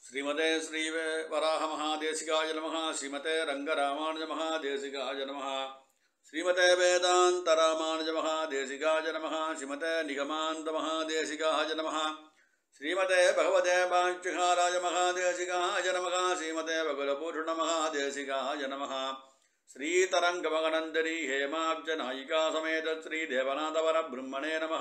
ஸ்ரீமதே ஸ்ரீ வராக மகாதேசிகாய நம ஸ்ரீமதே ரங்கராமானுஜ மகாதேசிகாய நம ஸ்ரீமதே வேதாந்த ராமானுஜ மகாதேசிகாய நம ஸ்ரீமதே நிகமாந்த மகாதேசிகாய நம ஸ்ரீமதே பகவதே பாஞ்சுகாராய மகாதேசிகாய நம ஸ்ரீமதே பகுலபூஷண மகாதேசிகாய நம श्रीतरङ्गमगनन्दरी हेमाब्जनायिका समेत श्रीदेवनाथवरब्रह्मणे नमः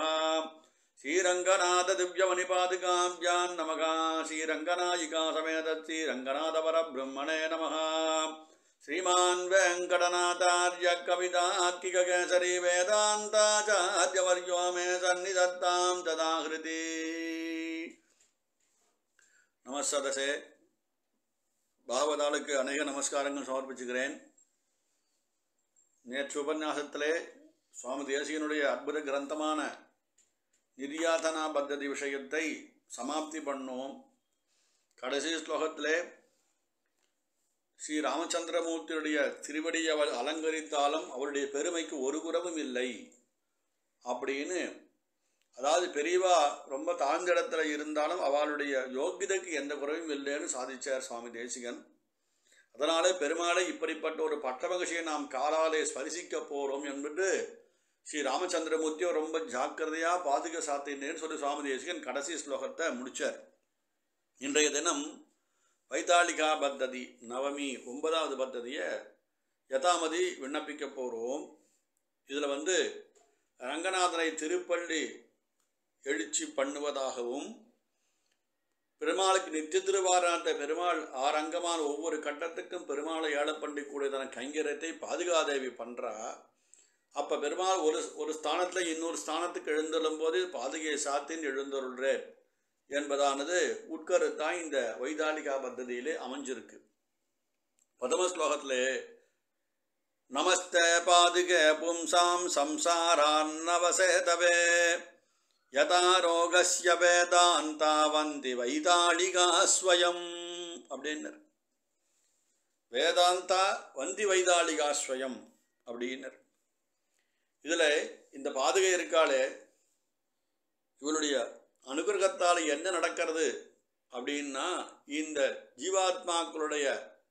श्रीरङ्गनाथदिव्यमणिपादिकाभ्यां नमः श्रीरङ्गनायिका समेत श्रीरङ्गनाथवरब्रह्मणे नमः श्रीमान् वेङ्कटनाथार्य कवितात्किककेसरी वेदान्ताचार्यवर्यो मे सन्निधत्तां तदाहृति நமஸ்ததசே பாகவதாளுக்கு அநேக நமஸ்காரங்கள் சமர்ப்பிச்சுக்கிறேன் நேற்று உபன்யாசத்திலே சுவாமி தேசியனுடைய அற்புத கிரந்தமான நிர்யாதனா பத்ததி விஷயத்தை சமாப்தி பண்ணோம் கடைசி ஸ்லோகத்திலே ஸ்ரீ ராமச்சந்திரமூர்த்தியுடைய திருவடியை அவர் அலங்கரித்தாலும் அவருடைய பெருமைக்கு ஒரு குறவும் இல்லை அப்படின்னு அதாவது பெரியவா ரொம்ப தாழ்ந்த இடத்துல இருந்தாலும் அவளுடைய யோகிதைக்கு எந்த குறைவும் இல்லைன்னு சாதிச்சார் சுவாமி தேசிகன் அதனாலே பெருமாளை இப்படிப்பட்ட ஒரு பட்டமகிழ்ச்சியை நாம் காலாலே ஸ்பரிசிக்க போகிறோம் என்பது ஸ்ரீ ராமச்சந்திரமூர்த்தியோ ரொம்ப ஜாக்கிரதையாக பாதுக சாத்தினேன்னு சொல்லி சுவாமி தேசிகன் கடைசி ஸ்லோகத்தை முடித்தார் இன்றைய தினம் வைத்தாளிகா பத்ததி நவமி ஒன்பதாவது பத்ததியை யதாமதி விண்ணப்பிக்க போகிறோம் இதில் வந்து ரங்கநாதனை திருப்பள்ளி எழுச்சி பண்ணுவதாகவும் பெருமாளுக்கு நித்திய திருவாராட்ட பெருமாள் ஆரங்கமான ஒவ்வொரு கட்டத்துக்கும் பெருமாளை ஏழப்பண்டி கூடியதான கைங்கரத்தை பாதுகாதேவி பண்ணுறா அப்போ பெருமாள் ஒரு ஒரு ஸ்தானத்தில் இன்னொரு ஸ்தானத்துக்கு எழுந்தள்ளும் போது பாதுகையை சாத்தின் எழுந்தருள்றேன் என்பதானது உட்கருத்தான் இந்த வைதாலிகா பத்ததியிலே அமைஞ்சிருக்கு பதம ஸ்லோகத்திலே நமஸ்தே பாதுக பும்சாம் சம்சாரான்னவசேதவே யதா ரோகஸ்ய வேதாந்தா வந்தி வைதாளிகா ஸ்வயம் அப்படின்னர் வேதாந்தா வந்தி வைதாளிகா ஸ்வயம் அப்படின்னர் இதில் இந்த பாதுகை இருக்காளே இவளுடைய அனுகிரகத்தால் என்ன நடக்கிறது அப்படின்னா இந்த ஜீவாத்மாக்களுடைய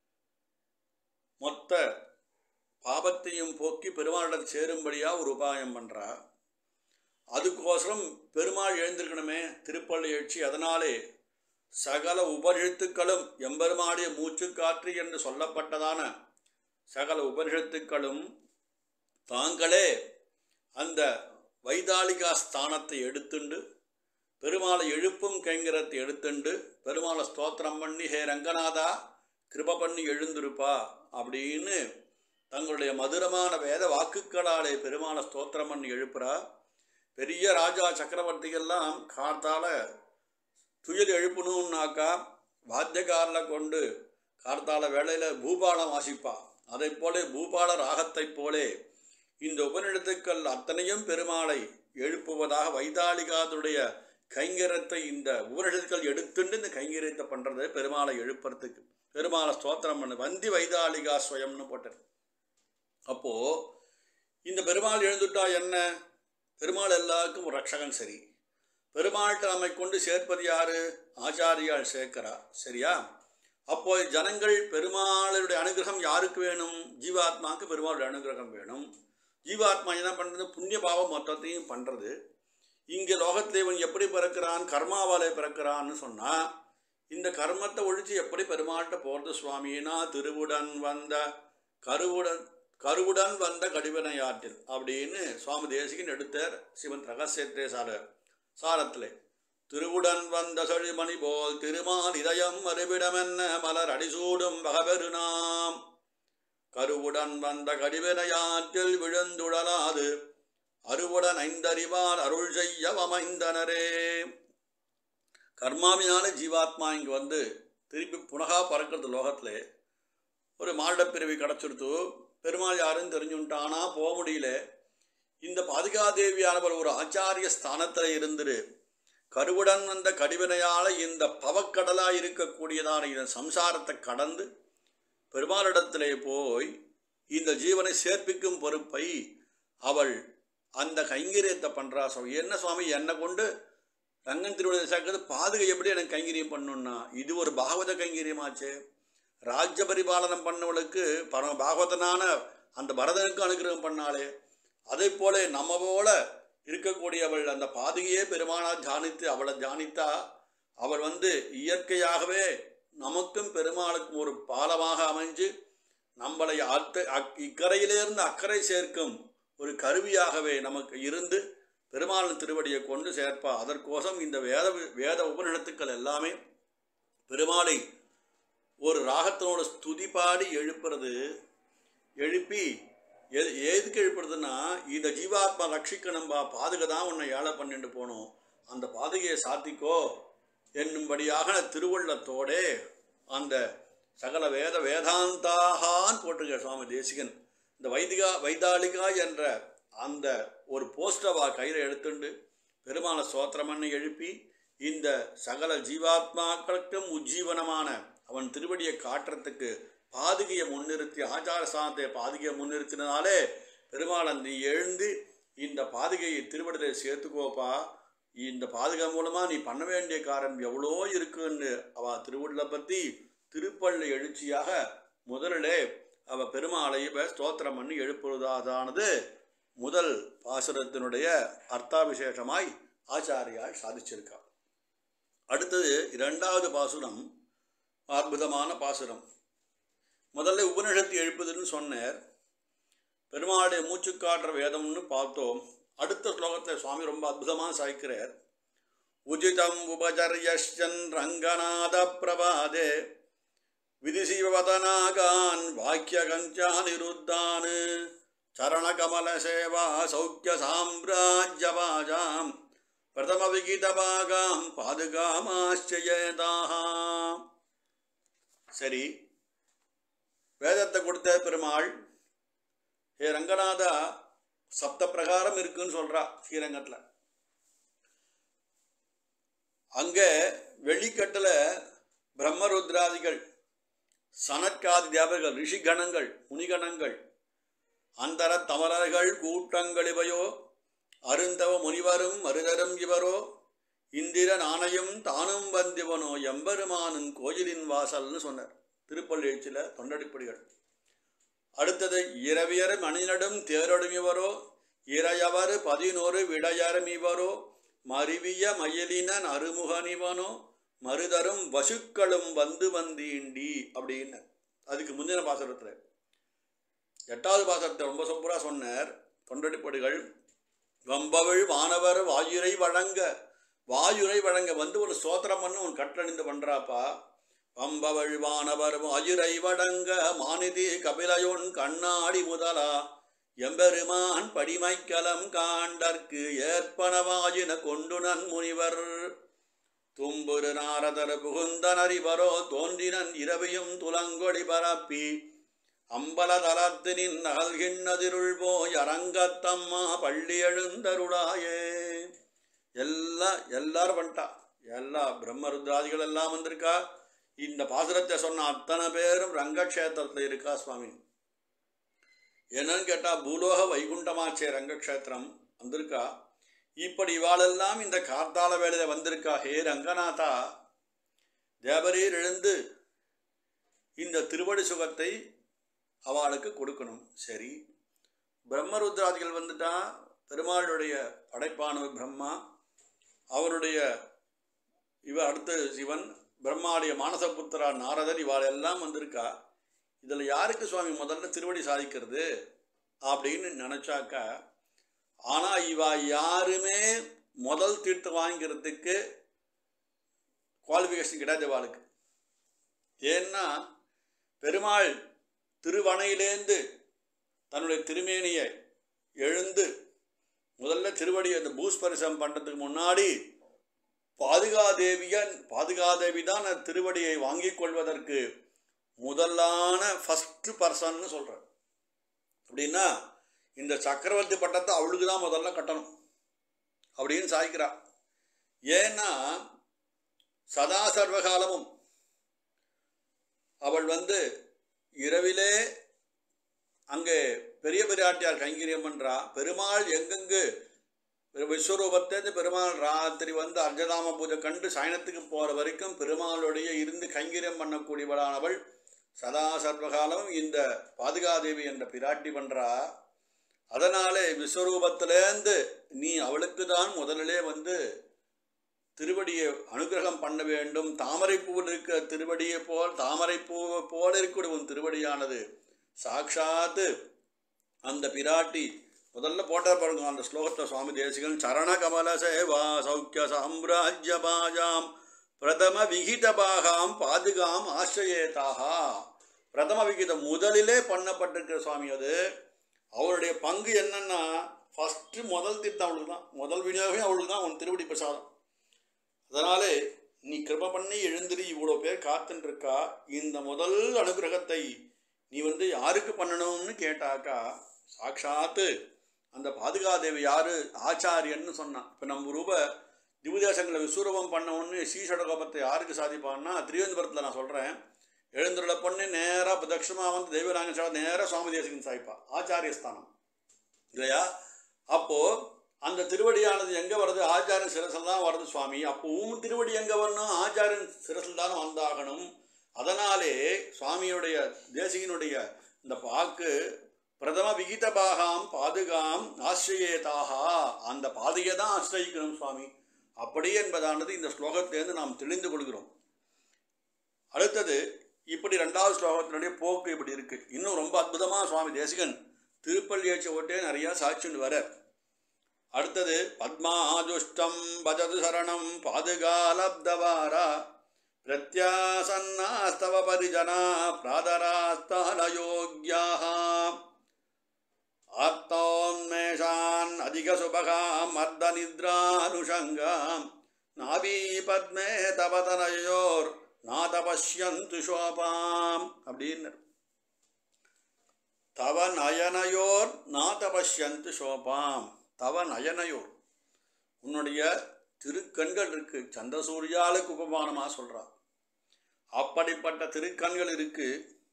மொத்த பாபத்தையும் போக்கி பெருமாளிடம் சேரும்படியாக ஒரு உபாயம் பண்ணுறா அதுக்கோசரம் பெருமாள் எழுந்திருக்கணுமே திருப்பள்ளி எழுச்சி அதனாலே சகல உபனிஷத்துக்களும் எம்பெருமாடிய மூச்சு காற்று என்று சொல்லப்பட்டதான சகல உபனிஷத்துக்களும் தாங்களே அந்த வைதாளிகா ஸ்தானத்தை எடுத்துண்டு பெருமாளை எழுப்பும் கைங்கரத்தை எடுத்துண்டு பெருமாளை ஸ்தோத்திரம் பண்ணி ஹே ரங்கநாதா கிருப பண்ணி எழுந்திருப்பா அப்படின்னு தங்களுடைய மதுரமான வேத வாக்குகளாலே பெருமாளை ஸ்தோத்திரம் பண்ணி எழுப்புறா பெரிய ராஜா சக்கரவர்த்திகள்லாம் கார்த்தால துயில் எழுப்பணும்னாக்கா வாத்தியக்காரில் கொண்டு கார்த்தால வேளையில் பூபாலம் வாசிப்பா அதை போல பூபால ராகத்தைப் போலே இந்த உபநிடத்துக்கள் அத்தனையும் பெருமாளை எழுப்புவதாக வைதாளிகாதுடைய கைங்கரத்தை இந்த உபநிடத்துக்கள் எடுத்துட்டு இந்த கைங்கரியத்தை பண்ணுறது பெருமாளை எழுப்புறதுக்கு பெருமாளை ஸ்தோத்திரம் பண்ணு வந்தி வைதாளிகா ஸ்வயம்னு போட்டது அப்போது இந்த பெருமாள் எழுந்துட்டா என்ன பெருமாள் எல்லாருக்கும் ஒரு ரட்சகன் சரி பெருமாள்கிட்ட நம்மை கொண்டு சேர்ப்பது யாரு ஆச்சாரியால் சேர்க்கிறா சரியா அப்போ ஜனங்கள் பெருமாளுடைய அனுகிரகம் யாருக்கு வேணும் ஜீவாத்மாவுக்கு பெருமாளுடைய அனுகிரகம் வேணும் ஜீவாத்மா என்ன பண்ணுறது புண்ணிய பாவம் மொத்தத்தையும் பண்ணுறது இங்கே லோகத்தில் இவன் எப்படி பிறக்கிறான் கர்மாவாலே பிறக்கிறான்னு சொன்னால் இந்த கர்மத்தை ஒழிச்சு எப்படி பெருமாள்கிட்ட போகிறது சுவாமினா திருவுடன் வந்த கருவுடன் கருவுடன் வந்த கடிவனையாற்றில் அப்படின்னு சுவாமி தேசிகன் எடுத்தார் சிவன் ரகசியத்தே சார சாரத்திலே திருவுடன் வந்த செழிமணி போல் திருமால் இதயம் மறுபிடமென்ன மலர் அடிசூடும் வகபெருநாம் கருவுடன் வந்த கடிவினையாற்றில் விழுந்துடலாது அருவுடன் ஐந்தறிவார் அருள் செய்ய அமைந்தனரே கர்மாவினால ஜீவாத்மா இங்கே வந்து திருப்பி புனகா பறக்கிறது லோகத்தில் ஒரு மாடப்பிறவி கிடச்சிருத்து பெருமாள் யாருன்னு தெரிஞ்சுட்டானா போக முடியல இந்த பாதுகாதேவியானவர் ஒரு ஆச்சாரிய ஸ்தானத்தில் இருந்துரு கருவுடன் வந்த கடிவினையால் இந்த பவக்கடலாக இருக்கக்கூடியதான இந்த சம்சாரத்தை கடந்து பெருமாளிடத்திலே போய் இந்த ஜீவனை சேர்ப்பிக்கும் பொறுப்பை அவள் அந்த கைங்கரியத்தை பண்ணுறா சுவாமி என்ன சுவாமி என்னை கொண்டு ரங்கன் திருவடி சேர்க்கறது பாதுகை எப்படி எனக்கு கைங்கரியம் பண்ணணும்னா இது ஒரு பாகவத கைங்கரியமாச்சே ராஜ்ய பரிபாலனம் பண்ணவளுக்கு பரம பாகவதனான அந்த பரதனுக்கு அனுகிரகம் பண்ணாளே அதே போல நம்ம போல இருக்கக்கூடியவள் அந்த பாதுகையே பெருமானா தியானித்து அவளை தியானித்தா அவள் வந்து இயற்கையாகவே நமக்கும் பெருமாளுக்கும் ஒரு பாலமாக அமைஞ்சு நம்மளை அத்த அக்- இக்கரையிலிருந்து அக்கறை சேர்க்கும் ஒரு கருவியாகவே நமக்கு இருந்து பெருமாளின் திருவடியை கொண்டு சேர்ப்பா அதற்கோசம் இந்த வேத வேத உபநிடத்துக்கள் எல்லாமே பெருமாளை ஒரு ராகத்தினோட ஸ்துதி பாடி எழுப்புறது எழுப்பி எது எதுக்கு எழுப்புறதுன்னா இந்த ஜீவாத்மா ரட்சிக்கணும்பா பாதுகை தான் உன்னை ஏழை பண்ணிட்டு போனோம் அந்த பாதுகையை சாத்திக்கோ என்னும்படியாக திருவள்ளத்தோடே அந்த சகல வேத வேதாந்தாகான் போட்டிருக்க சுவாமி தேசிகன் இந்த வைதிகா வைதாலிகா என்ற அந்த ஒரு போஸ்டவா கையில் எடுத்துண்டு பெருமான ஸ்தோத்திரமண்ணை எழுப்பி இந்த சகல ஜீவாத்மாக்களுக்கும் உஜ்ஜீவனமான அவன் திருவடியை காட்டுறதுக்கு பாதுகையை முன்னிறுத்தி ஆச்சார சாந்தத்தை பாதுகையை முன்னிறுத்தினாலே பெருமாளன் நீ எழுந்து இந்த பாதுகையை திருவடியை சேர்த்துக்கோப்பா இந்த பாதுகா மூலமா நீ பண்ண வேண்டிய காரியம் எவ்வளோ இருக்குன்னு அவ திருவள்ளுவ பத்தி திருப்பள்ளி எழுச்சியாக முதலிலே அவ பெருமாளை இவ ஸ்தோத்திரம் பண்ணி எழுப்புவதானது முதல் பாசுரத்தினுடைய அர்த்தாபிசேஷமாய் ஆச்சாரியால் சாதிச்சிருக்கா அடுத்தது இரண்டாவது பாசுரம் அற்புதமான பாசுரம் முதல்ல உபனிஷத்து எழுப்புதுன்னு சொன்னார் பெருமாளுடைய மூச்சுக்காற்ற வேதம்னு பார்த்தோம் அடுத்த ஸ்லோகத்தில் சுவாமி ரொம்ப அற்புதமாக சாய்க்கிறார் உஜிதம் உபச்சரியன் ரங்கநாத பிரபாதே விதிசிவதனாகான் வாக்கிய கஞ்சானிருத்தான் சரணகமல சேவா சௌக்கிய சாம்ராஜ்யபாஜாம் பிரதம விகிதபாகாம் பாதுகாமாச்சயதாம் சரி வேதத்தை கொடுத்த பெருமாள் ஹே ரங்கநாதா சப்த பிரகாரம் இருக்குன்னு சொல்றா ஸ்ரீரங்கத்தில் அங்கே வெள்ளிக்கட்டில் பிரம்மருத்ராதிகள் சனற்காதி தேவர்கள் ரிஷிகணங்கள் முனிகணங்கள் அந்தர தமரர்கள் கூட்டங்கள் இவையோ அருந்தவ முனிவரும் மருதரும் இவரோ இந்திர நாணயம் தானும் வந்திவனோ எம்பெருமானும் கோயிலின் வாசல்னு சொன்னார் திருப்பள்ளி எழுச்சியில் தொண்டடிப்படிகள் அடுத்தது இரவியர் மணிநடும் தேரொடும் இவரோ இறையவர் பதினோரு விடையரும் இவரோ மருவிய மயிலினன் அருமுகனிவனோ மருதரும் வசுக்களும் வந்து வந்தீண்டி அப்படின்னு அதுக்கு முந்தின பாசனத்தில் எட்டாவது பாசனத்தை ரொம்ப சூப்பராக சொன்னார் தொண்டடிப்படிகள் வம்பவிழ் வானவர் வாயுரை வழங்க வாயுரை வழங்க வந்து ஒரு ஸ்தோத்திரம் பண்ணு உன் கட்டணிந்து பண்றாப்பா வம்பவழ் வானவர் வாயுரை வழங்க மாநிதி கபிலையோன் கண்ணாடி முதலா எம்பெருமான் படிமைக்கலம் காண்டற்கு ஏற்பனவாயின கொண்டு நன் முனிவர் தும்புரு நாரதர் புகுந்தனறிவரோ தோன்றினன் இரவியும் துலங்கொடி பரப்பி அம்பலதலத்தினின் நகல்கிண்ணதிருள் போய் அரங்கத்தம்மா பள்ளி எழுந்தருளாயே எல்லாம் எல்லாரும் வந்துட்டா எல்லா பிரம்மருத்ராதிகள் எல்லாம் வந்திருக்கா இந்த பாசுரத்தை சொன்ன அத்தனை பேரும் ரங்கக்ஷேத்திரத்தில் இருக்கா சுவாமி என்னன்னு கேட்டால் பூலோக வைகுண்டமாச்சே ரங்கக்ஷேத்திரம் வந்திருக்கா இப்படி இவாளெல்லாம் இந்த கார்த்தால வேளையில வந்திருக்கா ஹே ரங்கநாதா தேவரீர் எழுந்து இந்த திருவடி சுகத்தை அவளுக்கு கொடுக்கணும் சரி பிரம்மருத்ராதிகள் வந்துட்டா பெருமாளுடைய படைப்பானவர் பிரம்மா அவருடைய இவ அடுத்த சிவன் பிரம்மாவுடைய மானசபுத்திரா நாரதர் இவாள் எல்லாம் வந்திருக்கா இதில் யாருக்கு சுவாமி முதல்ல திருவடி சாதிக்கிறது அப்படின்னு நினச்சாக்கா ஆனால் இவா யாருமே முதல் தீர்த்தம் வாங்கிறதுக்கு குவாலிஃபிகேஷன் கிடையாது இவாளுக்கு ஏன்னா பெருமாள் திருவணையிலேந்து தன்னுடைய திருமேனியை எழுந்து முதல்ல திருவடி அந்த பூஸ்பரிசம் பண்ணுறதுக்கு முன்னாடி பாதுகாதேவியன் பாதுகாதேவி தான் அந்த திருவடியை வாங்கிக் கொள்வதற்கு முதலான ஃபஸ்ட்டு பர்சன்னு சொல்கிறார் அப்படின்னா இந்த சக்கரவர்த்தி பட்டத்தை அவளுக்கு தான் முதல்ல கட்டணும் அப்படின்னு சாய்க்கிறா ஏன்னா சதா சர்வகாலமும் அவள் வந்து இரவிலே அங்கே பெரிய பெரியாட்டியார் கைங்கரியம் பண்றா பெருமாள் எங்கெங்கு விஸ்வரூபத்தேருந்து பெருமாள் ராத்திரி வந்து அர்ஜதாம பூஜை கண்டு சயனத்துக்கு போகிற வரைக்கும் பெருமாளுடைய இருந்து கைங்கரியம் பண்ணக்கூடியவளானவள் சதா சர்வகாலமும் இந்த பாதுகாதேவி என்ற பிராட்டி பண்றா அதனாலே விஸ்வரூபத்திலேருந்து நீ அவளுக்கு தான் முதலிலே வந்து திருவடியை அனுகிரகம் பண்ண வேண்டும் தாமரை பூவில் இருக்கிற திருவடியை போல் தாமரை பூவை போல இருக்கக்கூடிய உன் திருவடியானது சாட்சாத்து அந்த பிராட்டி முதல்ல போட்டார் பாருங்க அந்த ஸ்லோகத்தை சுவாமி தேசிகன் சரண கமல சேவா சௌக்கிய சாம்ராஜ்ய பாஜாம் பிரதம விகித பாகாம் பாதுகாம் ஆசிரியேதாகா பிரதம விகிதம் முதலிலே பண்ணப்பட்டிருக்கிற சுவாமி அது அவருடைய பங்கு என்னன்னா ஃபஸ்ட்டு முதல் தீர்த்தம் அவளுக்கு தான் முதல் விநியோகமே அவளுக்கு தான் உன் திருவடி பிரசாதம் அதனாலே நீ கிருப பண்ணி எழுந்திரி இவ்வளோ பேர் காத்துன்னு இருக்கா இந்த முதல் அனுகிரகத்தை நீ வந்து யாருக்கு பண்ணணும்னு கேட்டாக்கா சாட்சாத்து அந்த பாதுகாதேவி யாரு ஆச்சாரியன்னு சொன்னான் இப்போ நம்ம ரூப திவுதேசங்களை விஸ்வரூபம் பண்ணவொன்னு ஸ்ரீசடகோபத்தை யாருக்கு சாதிப்பான்னா திருவனந்தபுரத்தில் நான் சொல்கிறேன் எழுந்துள்ள பொண்ணு நேராக பிரதட்சமாக வந்து தெய்வராங்க சார் நேராக சுவாமி தேசிகன் சாய்ப்பா ஆச்சாரிய ஸ்தானம் இல்லையா அப்போது அந்த திருவடியானது எங்கே வருது ஆச்சாரியன் சிரசில் தான் வருது சுவாமி அப்போ உம் திருவடி எங்கே வரணும் ஆச்சாரியன் சிரசில் தான் வந்தாகணும் அதனாலே சுவாமியுடைய தேசிகனுடைய இந்த பாக்கு பிரதம விகித பாகாம் பாதுகாம் ஆசிரியேதாகா அந்த பாதையை தான் ஆசிரியிக்கணும் சுவாமி அப்படி என்பதானது இந்த ஸ்லோகத்திலேருந்து நாம் தெளிந்து கொள்கிறோம் அடுத்தது இப்படி ரெண்டாவது ஸ்லோகத்தினுடைய போக்கு இப்படி இருக்கு இன்னும் ரொம்ப அற்புதமாக சுவாமி தேசிகன் திருப்பள்ளி ஏற்றி ஓட்டே நிறையா சாட்சின்னு வர அடுத்தது பத்மாதுஷ்டம் பஜது சரணம் பாதுகாலப்தவாரா பிரத்யாசன்னாஸ்தவ பரிஜனா பிராதராஸ்தானயோக்யாக ஆர்த்தோன்மேஷான் அதிகசுபகாம் அர்த்தநித்ரானுஷங்காம் நாபி பத்மே தபதனயோர் நாதபஷ்யந்து சோபாம் அப்படின்னு தவ நயனயோர் நாதபஷ்யந்து சோபாம் தவ நயனயோர் உன்னுடைய திருக்கண்கள் இருக்கு சந்திரசூரியாளுக்கு உபமானமாக சொல்றா அப்படிப்பட்ட திருக்கண்கள் இருக்கு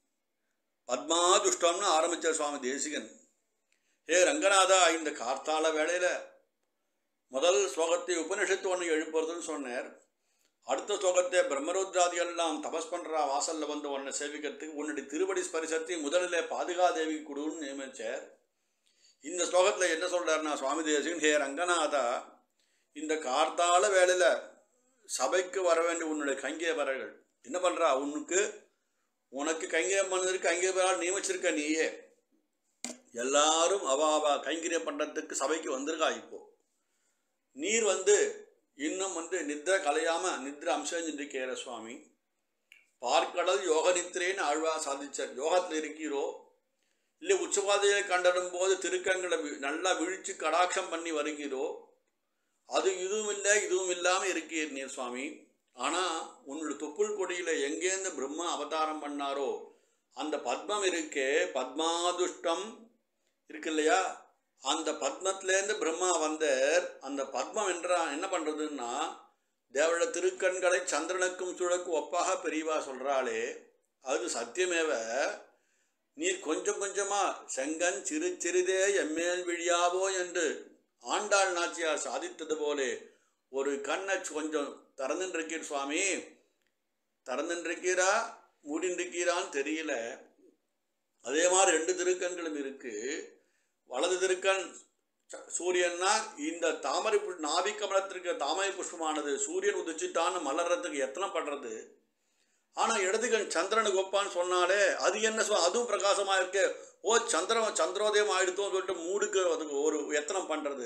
பத்மாதுஷ்டம்னு ஆரம்பிச்ச சுவாமி தேசிகன் ஹே ரங்கநாதா இந்த கார்த்தால வேளையில முதல் ஸ்லோகத்தை உபனிஷத்து ஒன்று எழுப்புறதுன்னு சொன்னார் அடுத்த ஸ்லோகத்தை பிரம்மருத்ராதி எல்லாம் தபஸ் பண்றா வாசல்ல வந்து உன்னை சேவிக்கிறதுக்கு உன்னுடைய திருவடி ஸ்பரிசத்தை முதலில் பாதுகாதேவி கொடுன்னு நியமிச்சார் இந்த ஸ்லோகத்தில் என்ன சொல்றாருன்னா சுவாமி தேசிகன் ஹே ரங்கநாதா இந்த கார்த்தால வேளையில சபைக்கு வர வேண்டிய உன்னுடைய கைங்கேபரர்கள் என்ன பண்றா உனக்கு உனக்கு கைங்கரியம் பண்ணதற்கு கைங்கேபரால் நியமிச்சிருக்க நீயே எல்லாரும் அவ அவ கைங்கரியம் பண்ணுறதுக்கு சபைக்கு வந்திருக்கா இப்போ நீர் வந்து இன்னும் வந்து நித்ரை கலையாம நித்ரை அம்சஞ்சிருக்கிற சுவாமி பார்க்கடல் யோக நித்திரேன்னு ஆழ்வா சாதிச்சார் யோகத்தில் இருக்கிறோ இல்லை உச்சபாதையை கண்டடும் போது திருக்கங்களை வி- நல்லா விழிச்சு கடாட்சம் பண்ணி வருகிறோ அது இதுவும் இல்லை இதுவும் இல்லாமல் இருக்கீர் நீர் சுவாமி ஆனால் உன்னோட தொப்புள் கொடியில் எங்கேருந்து பிரம்மா அவதாரம் பண்ணாரோ அந்த பத்மம் இருக்கே பத்மாதுஷ்டம் இருக்கு இல்லையா அந்த பத்மத்திலேருந்து பிரம்மா வந்தார் அந்த பத்மம் என்றா என்ன பண்ணுறதுன்னா தேவட திருக்கண்களை சந்திரனுக்கும் சுழக்கும் ஒப்பாக பெரியவா சொல்கிறாளே அது சத்தியமேவ நீர் கொஞ்சம் கொஞ்சமா செங்கன் சிறு சிறிதே எம்மேல் விழியாவோ என்று ஆண்டாள் நாச்சியார் சாதித்தது போலே ஒரு கண்ணை கொஞ்சம் திறந்துருக்கீர் சுவாமி திறந்துருக்கீரா மூடின்றிருக்கீரான்னு தெரியல அதே மாதிரி ரெண்டு திருக்கண்களும் இருக்கு வலது திருக்கண் ச- சூரியன்னா இந்த தாமரை புஷ் நாபி கமலத்திற்கு தாமரை புஷ்பமானது சூரியன் உதிச்சுட்டான்னு மலர்றதுக்கு எத்தனை படுறது ஆனால் இடதுகண் சந்திரனுக்கு ஒப்பான்னு சொன்னாலே அது என்ன சொல் அதுவும் பிரகாசமாக இருக்கு ஓ சந்திரன் சந்திரோதயம் ஆயிடுத்தோன்னு சொல்லிட்டு மூடுக்கு அதுக்கு ஒரு எத்தனம் பண்ணுறது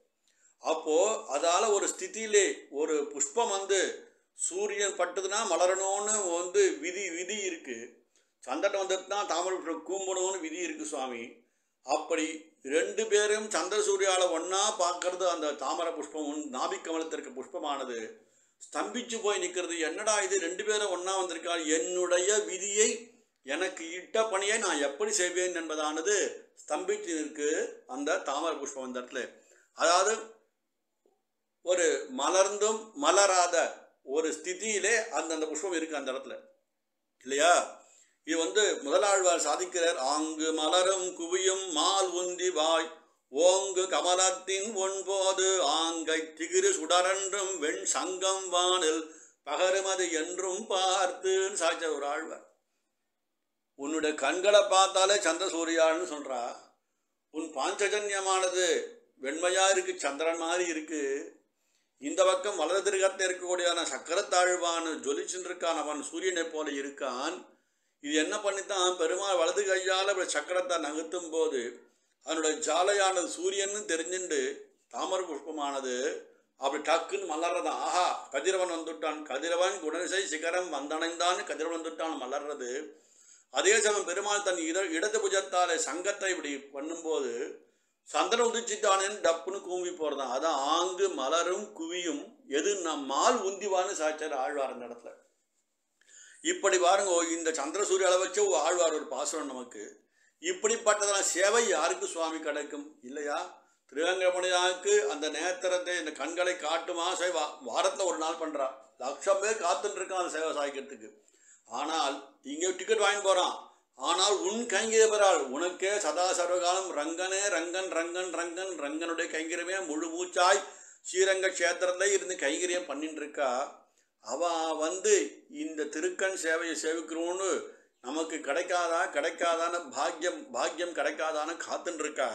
அப்போது அதால் ஒரு ஸ்திதியிலே ஒரு புஷ்பம் வந்து சூரியன் பட்டதுன்னா மலரணும்னு வந்து விதி விதி இருக்குது சந்திரன் வந்ததுன்னா தாமரை புஷ்பம் கூம்பணும்னு விதி இருக்குது சுவாமி அப்படி ரெண்டு பேரும் சந்திர சூர்யால ஒன்றா பார்க்கறது அந்த தாமரை புஷ்பம் உன் நாபிக்கமலத்திற்கு புஷ்பமானது ஸ்தம்பிச்சு போய் நிற்கிறது என்னடா இது ரெண்டு பேரும் ஒன்றா வந்திருக்காள் என்னுடைய விதியை எனக்கு இட்ட பணியை நான் எப்படி செய்வேன் என்பதானது ஸ்தம்பிச்சு நிற்கு அந்த தாமரை புஷ்பம் அந்த இடத்துல அதாவது ஒரு மலர்ந்தும் மலராத ஒரு ஸ்திதியிலே அந்தந்த புஷ்பம் இருக்கு அந்த இடத்துல இல்லையா இது வந்து முதலாழ்வார் சாதிக்கிறார் ஆங்கு மலரும் குவியும் மால் உந்தி வாய் ஓங்கு கமலத்தின் ஒன்போது ஆங்கை திகிரு சுடரன்றும் வெண் சங்கம் வானில் பகருமது என்றும் பார்த்து சாய்ச்ச ஒரு ஆழ்வார் உன்னுடைய கண்களை பார்த்தாலே சந்திர சூரியான்னு சொல்றா உன் பாஞ்சஜன்யமானது வெண்மையா இருக்கு சந்திரன் மாதிரி இருக்கு இந்த பக்கம் வலது திருகத்தில் இருக்கக்கூடியான சக்கரத்தாழ்வான் ஜொலிச்சுன்னு இருக்கான் அவன் சூரியனை போல இருக்கான் இது என்ன பண்ணித்தான் பெருமாள் வலது கையால் அப்படி சக்கரத்தை நகர்த்தும் போது அதனுடைய ஜாலையானது சூரியன்னு தெரிஞ்சுண்டு தாமர புஷ்பமானது அப்படி டக்குன்னு மலர்றதான் ஆஹா கதிரவன் வந்துட்டான் கதிரவன் குணனிசை சிகரம் வந்தடைந்தான் கதிரவன் வந்துட்டான் மலர்றது அதே சமயம் பெருமாள் தன் இட இடது புஜத்தாலே சங்கத்தை இப்படி பண்ணும்போது சந்திரன் உதிச்சிட்டானேன்னு டப்புன்னு கூம்பி போறதான் அதான் ஆங்கு மலரும் குவியும் எது நம்மால் உந்திவான்னு சாச்சார் ஆழ்வார் அந்த இடத்துல இப்படி பாருங்க இந்த சந்திர சூரிய அளவு வச்ச ஒரு ஆழ்வார் ஒரு பாசுரம் நமக்கு இப்படிப்பட்டதெல்லாம் சேவை யாருக்கு சுவாமி கிடைக்கும் இல்லையா திருவங்கமணியாவுக்கு அந்த நேத்திரத்தை இந்த கண்களை காட்டுமா சேவை வா வாரத்தில் ஒரு நாள் பண்ணுறா லட்சம் பேர் காத்துட்டு இருக்கான் அந்த சேவை சாய்க்கிறதுக்கு ஆனால் இங்கே டிக்கெட் வாங்கி போகிறான் ஆனால் உன் கைங்கேபரால் உனக்கே சதா சர்வகாலம் ரங்கனே ரங்கன் ரங்கன் ரங்கன் ரங்கனுடைய கைங்கரியமே முழு மூச்சாய் ஸ்ரீரங்க கஷேத்திரத்துல இருந்து கைங்கரியம் பண்ணிட்டு இருக்கா அவ வந்து இந்த திருக்கண் சேவையை சேவிக்கிறோன்னு நமக்கு கிடைக்காதா கிடைக்காதான பாக்கியம் பாக்கியம் கிடைக்காதான்னு காத்துன்னு இருக்கா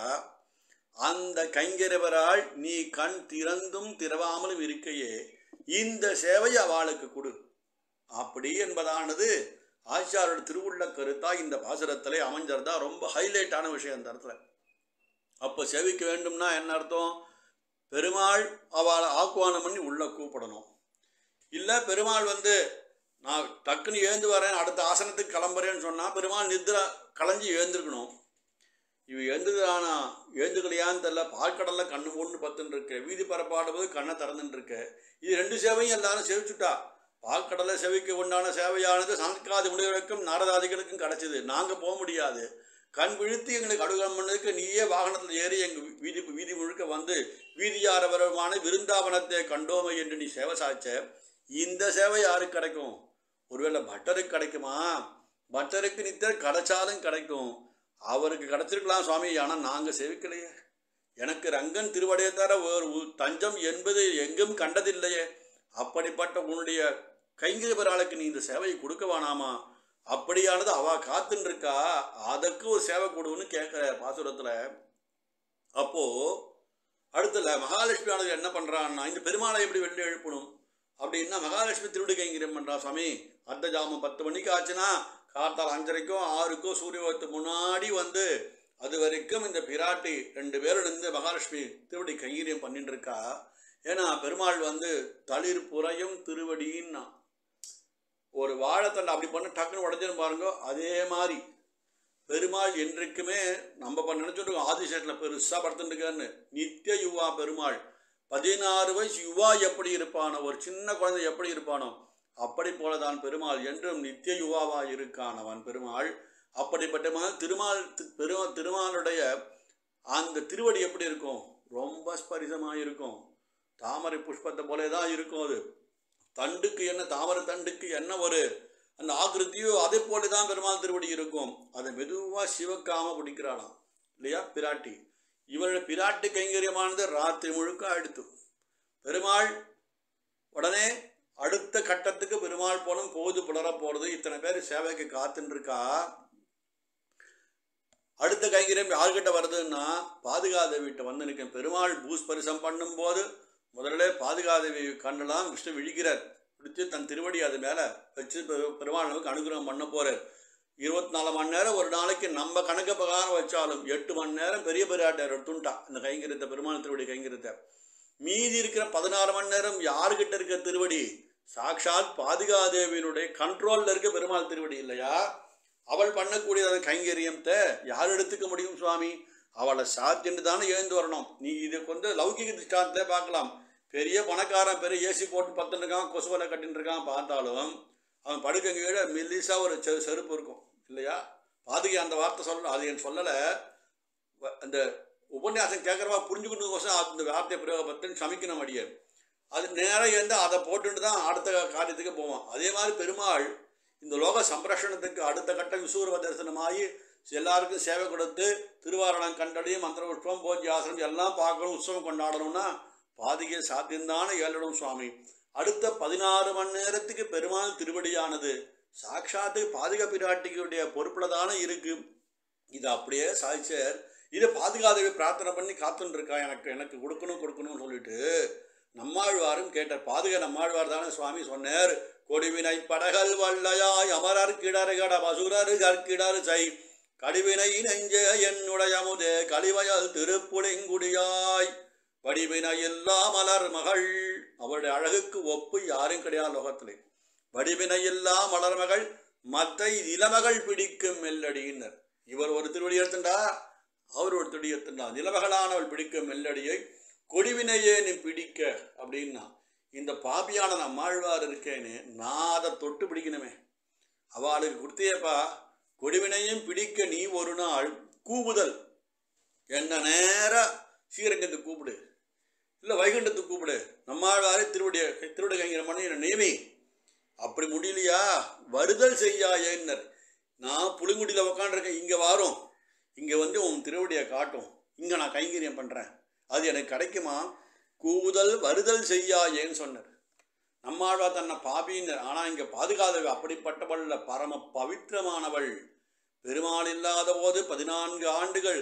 அந்த கைங்கரவரால் நீ கண் திறந்தும் திறவாமலும் இருக்கையே இந்த சேவையை அவளுக்கு கொடு அப்படி என்பதானது ஆச்சாரோட திருவுள்ள கருத்தா இந்த பாசுரத்திலே அமைஞ்சிருந்தா ரொம்ப ஹைலைட்டான விஷயம் இந்த இடத்துல அப்போ சேவிக்க வேண்டும்னா என்ன அர்த்தம் பெருமாள் அவளை ஆக்குவானம் பண்ணி உள்ள கூப்பிடணும் இல்லை பெருமாள் வந்து நான் டக்குன்னு ஏந்து வரேன் அடுத்த ஆசனத்துக்கு கிளம்புறேன்னு சொன்னால் பெருமாள் நித்ரா களைஞ்சி ஏந்திருக்கணும் இவ எழுந்துதானா எழுந்துக்கலையான்னு தெரில பால்கடலில் கண்ணு மூணு பத்துன்னு இருக்கு வீதி பரப்பாடும்போது கண்ணை திறந்துட்டு இருக்கு இது ரெண்டு சேவையும் எல்லாரும் செவிச்சுட்டா பால்கடலை செவிக்க உண்டான சேவையானது சனத்காதி முனிவருக்கும் நாரதாதிகளுக்கும் கிடைச்சது நாங்கள் போக முடியாது கண் விழுத்து எங்களுக்கு அடுகம் பண்ணதுக்கு நீயே வாகனத்தில் ஏறி எங்கள் வீதி வீதி முழுக்க வந்து வீதியாரவரமான விருந்தாவனத்தை கண்டோமை என்று நீ சேவை சாய்ச்ச இந்த சேவை யாருக்கு கிடைக்கும் ஒருவேளை பட்டருக்கு கிடைக்குமா பட்டருக்கு நித்தர் கிடைச்சாலும் கிடைக்கும் அவருக்கு கிடைச்சிருக்கலாம் சுவாமி ஆனால் நாங்கள் சேவிக்கலையே எனக்கு ரங்கன் திருவடையை தர ஒரு உ- தஞ்சம் என்பது எங்கும் கண்டதில்லையே அப்படிப்பட்ட உன்னுடைய கைங்கரிபராளுக்கு நீ இந்த சேவையை கொடுக்க வேணாமா அப்படியானது அவ காத்துன்னு இருக்கா அதற்கு ஒரு சேவை கொடுன்னு கேட்குற பாசுரத்தில் அப்போ அடுத்துல மகாலட்சுமியானது என்ன பண்றான்னா இந்த பெருமாளை எப்படி வெளில எழுப்பணும் அப்படின்னா மகாலட்சுமி திருவிடி கைங்கரியம் பண்றா சுவாமி அர்த்த ஜாமம் பத்து மணிக்கு ஆச்சுன்னா காத்தால் அஞ்சரைக்கும் ஆறுக்கும் சூரியவத்துக்கு முன்னாடி வந்து அது வரைக்கும் இந்த பிராட்டி ரெண்டு பேரும் இருந்து மகாலட்சுமி திருவடி கைங்கரியம் பண்ணிட்டு இருக்கா ஏன்னா பெருமாள் வந்து தளிர் புறையும் திருவடின்னா ஒரு வாழைத்தண்டை அப்படி பண்ண டக்குன்னு உடஞ்சிரும் பாருங்க அதே மாதிரி பெருமாள் என்றைக்குமே நம்ம பண்ண நினைச்சுட்டு ஆதிசேட்டில் பெருசாக படுத்துட்டுருக்காருன்னு நித்திய யுவா பெருமாள் பதினாறு வயசு யுவா எப்படி இருப்பானோ ஒரு சின்ன குழந்தை எப்படி இருப்பானோ அப்படி போலதான் பெருமாள் என்றும் நித்திய யுவாவா இருக்கான் அவன் பெருமாள் அப்படிப்பட்ட மா- திருமால் தி- பெருமா திருமாலுடைய அந்த திருவடி எப்படி இருக்கும் ரொம்ப ஸ்பரிசமாக இருக்கும் தாமரை புஷ்பத்தை போலே தான் இருக்கும் அது தண்டுக்கு என்ன தாமரை தண்டுக்கு என்ன ஒரு அந்த ஆகிருத்தியோ அதே போல தான் பெருமாள் திருவடி இருக்கும் அதை மெதுவாக சிவக்காம பிடிக்கிறாளாம் இல்லையா பிராட்டி இவருடைய பிராட்டி கைங்கரியமானது ராத்திரி முழுக்க அடுத்து பெருமாள் உடனே அடுத்த கட்டத்துக்கு பெருமாள் போனும் போது புலர போறது இத்தனை பேர் சேவைக்கு காத்துன்னு இருக்கா அடுத்த கைங்கரியம் யார்கிட்ட வருதுன்னா பாதுகாதேவிட்ட வந்து நிற்கும் பெருமாள் பூஸ்பரிசம் பண்ணும்போது முதல்ல பாதுகாதேவி கண்டெல்லாம் விஷ்ணு விழிக்கிறார் பிடிச்சு தன் திருவடி அது மேலே வச்சு பெரு பெருமாள் நமக்கு அனுகிரகம் பண்ண போறார் இருபத்தி நாலு மணி நேரம் ஒரு நாளைக்கு நம்ம கணக்கு பிரகாரம் வச்சாலும் எட்டு மணி நேரம் பெரிய பெரியாட்டார் எடுத்துட்டா இந்த கைங்கரியத்தை பெருமாள் திருவடி கைங்கரியத்தை மீதி இருக்கிற பதினாறு மணி நேரம் யாருக்கிட்ட இருக்க திருவடி சாக்ஷாத் பாதுகாதேவியினுடைய கண்ட்ரோல்ல இருக்க பெருமாள் திருவடி இல்லையா அவள் பண்ணக்கூடிய அந்த கைங்கரியத்தை யார் எடுத்துக்க முடியும் சுவாமி அவளை சாத்தின்னு தானே எழுந்து வரணும் நீ இதுக்கு வந்து லௌகிக திஷ்டாந்தத்திலே பார்க்கலாம் பெரிய பணக்காரன் பெரிய ஏசி போட்டு பத்துன்னு இருக்கான் கொசுவலை கட்டின்னு இருக்கான் பார்த்தாலும் அவன் படுக்க கீழே மெல்லிசா ஒரு செ செருப்பு இருக்கும் இல்லையா பாதுகை அந்த வார்த்தை சொல்ல அது என் சொல்லலை வ- அந்த உபன்யாசம் கேட்குறவா புரிஞ்சுக்கணுக்கோசம் அந்த வார்த்தையை பிரயோகப்பத்துன்னு சமைக்கணும் அடியே அது நேராக இருந்து அதை போட்டுட்டு தான் அடுத்த காரியத்துக்கு போவான் அதே மாதிரி பெருமாள் இந்த லோக சம்ரஷணத்துக்கு அடுத்த கட்டம் விசூரவ தரிசனமாகி எல்லாருக்கும் சேவை கொடுத்து திருவாரணம் கண்டடியும் மந்திர புஷ்பம் போஜ்யாசனம் எல்லாம் பார்க்கணும் உற்சவம் கொண்டாடணும்னா பாதிகை சாத்தியம்தானே ஏழடும் சுவாமி அடுத்த பதினாறு மணி நேரத்துக்கு பெருமாள் திருவடியானது சாட்சாத்து பாதுக பிராட்டிகளுடைய பொறுப்புல தானே இருக்கு இது அப்படியே சாய்ச்சர் இதை பாதுகாதவி பிரார்த்தனை பண்ணி காத்துன்னு இருக்கா எனக்கு எனக்கு கொடுக்கணும் கொடுக்கணும்னு சொல்லிட்டு நம்மாழ்வாரும் கேட்டார் பாதுக நம்மாழ்வார் தானே சுவாமி சொன்னார் கொடிவினை படகல் வல்லையாய் அமரர் கிடறுகட பசுரர் கற்கிடர் சை கடிவினை நெஞ்ச என்னுடைய முதே கழிவயல் திருப்புளிங்குடியாய் வடிவினை எல்லா மலர் மகள் அவளுடைய அழகுக்கு ஒப்பு யாரும் கிடையாது லோகத்திலே வடிவினை எல்லா மலர் மகள் மத்தை இளமகள் பிடிக்கும் மெல்லடியினர் இவர் ஒரு திருவடி எடுத்துண்டா அவர் ஒரு திருவடி எடுத்துண்டா நிலமகளானவள் பிடிக்கும் மெல்லடியை கொடிவினையே நீ பிடிக்க அப்படின்னா இந்த பாபியான நம்மாழ்வார் இருக்கேன்னு நான் அதை தொட்டு பிடிக்கணுமே அவளுக்கு கொடுத்தியப்பா கொடிவினையும் பிடிக்க நீ ஒரு நாள் கூவுதல் என்ன நேர ஸ்ரீரங்கத்துக்கு கூப்பிடு இல்லை வைகுண்டத்துக்கு கூப்பிடு நம்மாழ்வாரே திருவடிய திருவடி கைங்கிற மணி நியமி அப்படி முடியலையா வருதல் செய்யாயேன்னர் நான் புளிங்குடியில் உக்காண்டிருக்கேன் இங்கே வாரும் இங்கே வந்து உன் திருவடியை காட்டும் இங்கே நான் கைங்கரியம் பண்ணுறேன் அது எனக்கு கிடைக்குமா கூவுதல் வருதல் செய்யாயேன்னு சொன்னார் நம்மாழ்வா தன்னை பாபின்னர் ஆனால் இங்கே பாதுகாதவ அப்படிப்பட்டவள் இல்ல, பரம பவித்திரமானவள் பெருமாள் இல்லாத போது பதினான்கு ஆண்டுகள்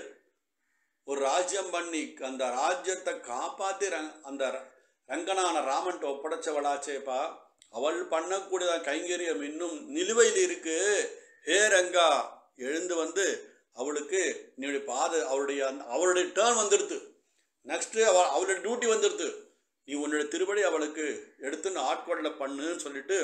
ஒரு ராஜ்யம் பண்ணி அந்த ராஜ்யத்தை காப்பாற்றி ரங் அந்த ர- ரங்கனான ராமன்ட்ட ஒப்படைச்சவளாச்சேப்பா அவள் பண்ணக்கூடிய கைங்கரியம் இன்னும் நிலுவையில் இருக்கு ஹே ரங்கா எழுந்து வந்து அவளுக்கு நீ பாத அவளுடைய அந்த- அவளுடைய டேர்ன் வந்துடுது நெக்ஸ்ட்டு அவ அவளுடைய டியூட்டி வந்துடுது நீ உன்னோட திருப்படி அவளுக்கு எடுத்து ஆட்கொள்ள பண்ணுன்னு சொல்லிட்டு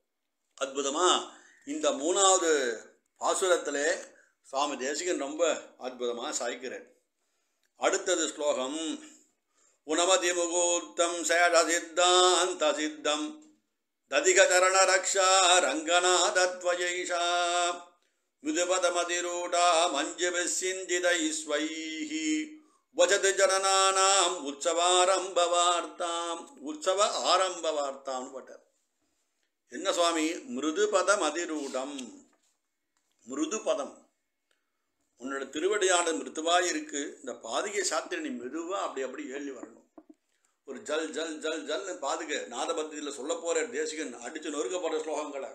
அற்புதமா இந்த மூணாவது பாசுரத்திலே சுவாமி தேசிகன் ரொம்ப அற்புதமாக சாய்க்கிறேன் அடுத்தது ஸ்லோகம் உணமதி முகூர்த்தம் சேட சித்தாந்த சித்தம் ததிகதரண ரக்ஷா ரங்கநாதத்வயைஷா மிதுபதமதிரூடா மஞ்சபிசிந்திதை ஸ்வைஹி வசது ஜனனானாம் உற்சவாரம்பவார்த்தாம் உற்சவ ஆரம்பவார்த்தாம்னு போட்டார் என்ன சுவாமி மிருதுபதம் அதிரூடம் மிருது பதம் உன்னோட திருவடியான மிருதுவாக இருக்கு இந்த பாதுகை சாத்திர நீ மெதுவாக அப்படி அப்படி ஏழி வரணும் ஒரு ஜல் ஜல் ஜல் ஜல்னு பாதுகை நாதபத்தியில் சொல்ல போகிற தேசிகன் அடித்து நொறுக்க போகிற ஸ்லோகங்களை